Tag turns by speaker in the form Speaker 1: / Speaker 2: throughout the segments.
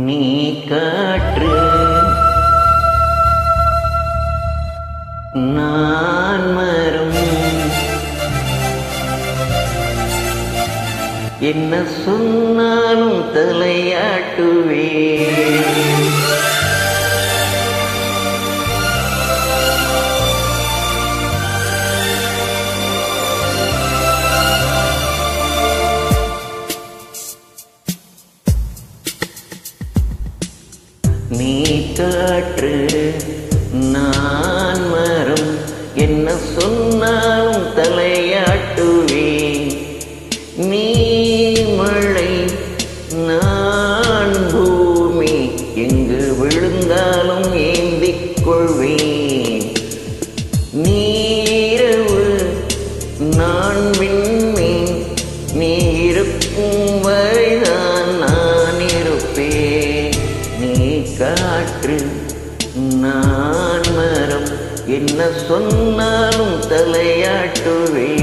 Speaker 1: நீ காற்று நான் மரம் என்ன சொன்னாலும் தலையாட்டுவே நீ காற்று நான் மரம் என்ன சொன்னாலும் தலையாட்டுவேன் நீ மழை நான் பூமி எங்கு விழுந்தாலும் ஏந்திக் கொள்வேன் நீரவு நான் விண்மீன் நீ இருக்கும் வரைதான் நான் இருப்பேன் நீ காற்று நான் மரம் என்ன சொன்னாலும் தலையாட்டுவேன்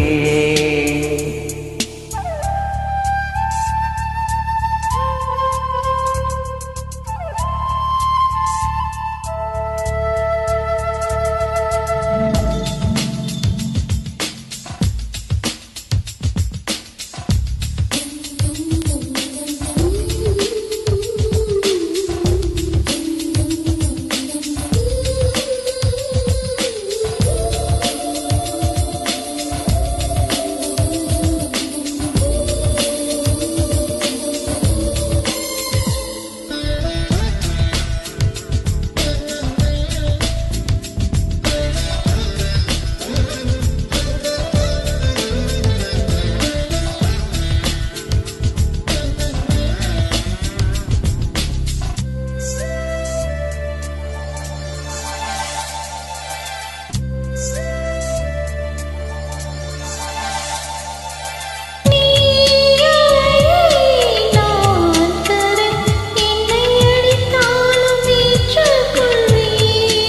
Speaker 2: நான் தர என்னை அடித்தாலும் ஏற்றுக்கொள்வேன்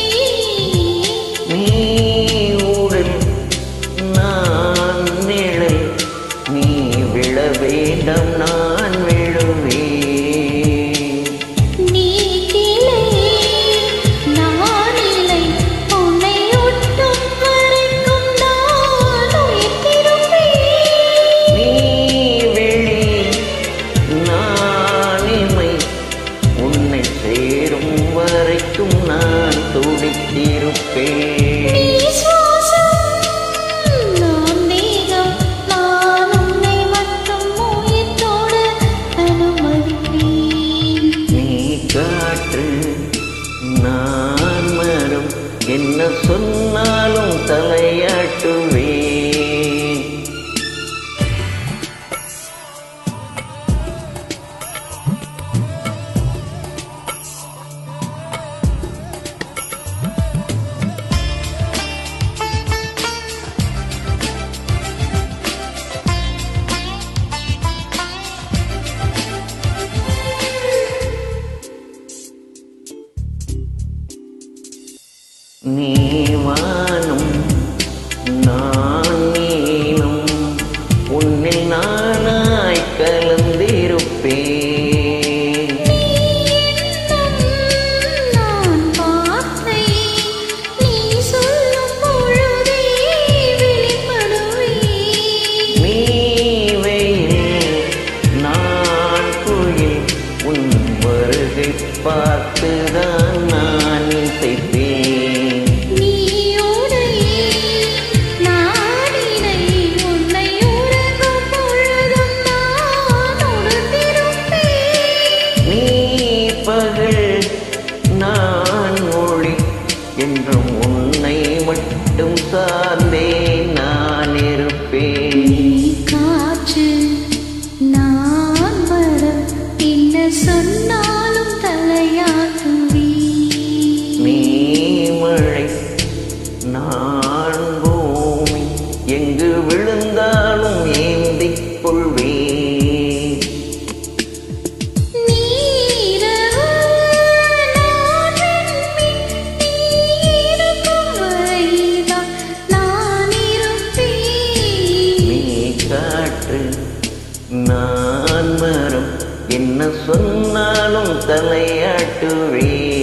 Speaker 1: நீ உடல் நான் நிழல் நீ விழ வேண்டாம் நான் விழுவேன்
Speaker 2: நீ கிளை நான் இலை உன்னை ஒட்டும் வரைக்கும் நான் உயிர்த்திருப்பேன்
Speaker 1: நீ விழி நான் இமை உன்னை சேரும் வரைக்கும் நான் துடித்திருப்பேன்
Speaker 2: நீ சுவாசம் நான் தேகம் நான் உன்னை மட்டும் உயிர்த்தோட அனுமதிப்பேன்
Speaker 1: நீ காற்று நான் மரம் என்ன சொன்னாலும் தலையாட்டுவேன் நீ வானம் நான் நீனும் உன்னில் நானாய் கலந்திருப்பேன்
Speaker 2: நான் வார்த்தை நீ சொல்லும் பொழுதே வெளிப்படுவேன்
Speaker 1: நீ வெயில் நான் குயில் உன் வருகை பார்த்துதான் நான் இசைப்பேன்
Speaker 2: நீ உடையே நான் இணை உன்னை உறங்கும் பொழுதும் நான் உணர்ந்திருப்பேன்
Speaker 1: நீ பகல் நான் ஒளி என்றும் உன்னை மட்டும் சார்ந்தே நான் இருப்பேன்
Speaker 2: நீ காற்று நான் மரம் என்ன சொன்னாலும் தலையாட்டுவே
Speaker 1: நீ மழை நான் பூமி எங்கு விழுந்தாலும் ஏந்திக் கொள்வேன்
Speaker 2: நீரவு நான் விண்மீன் நீ இருக்கும் வரைதான் நான் இருப்பேன்
Speaker 1: நீ காற்று நான் மரம் என்ன சொன்னாலும் தலையாட்டுவே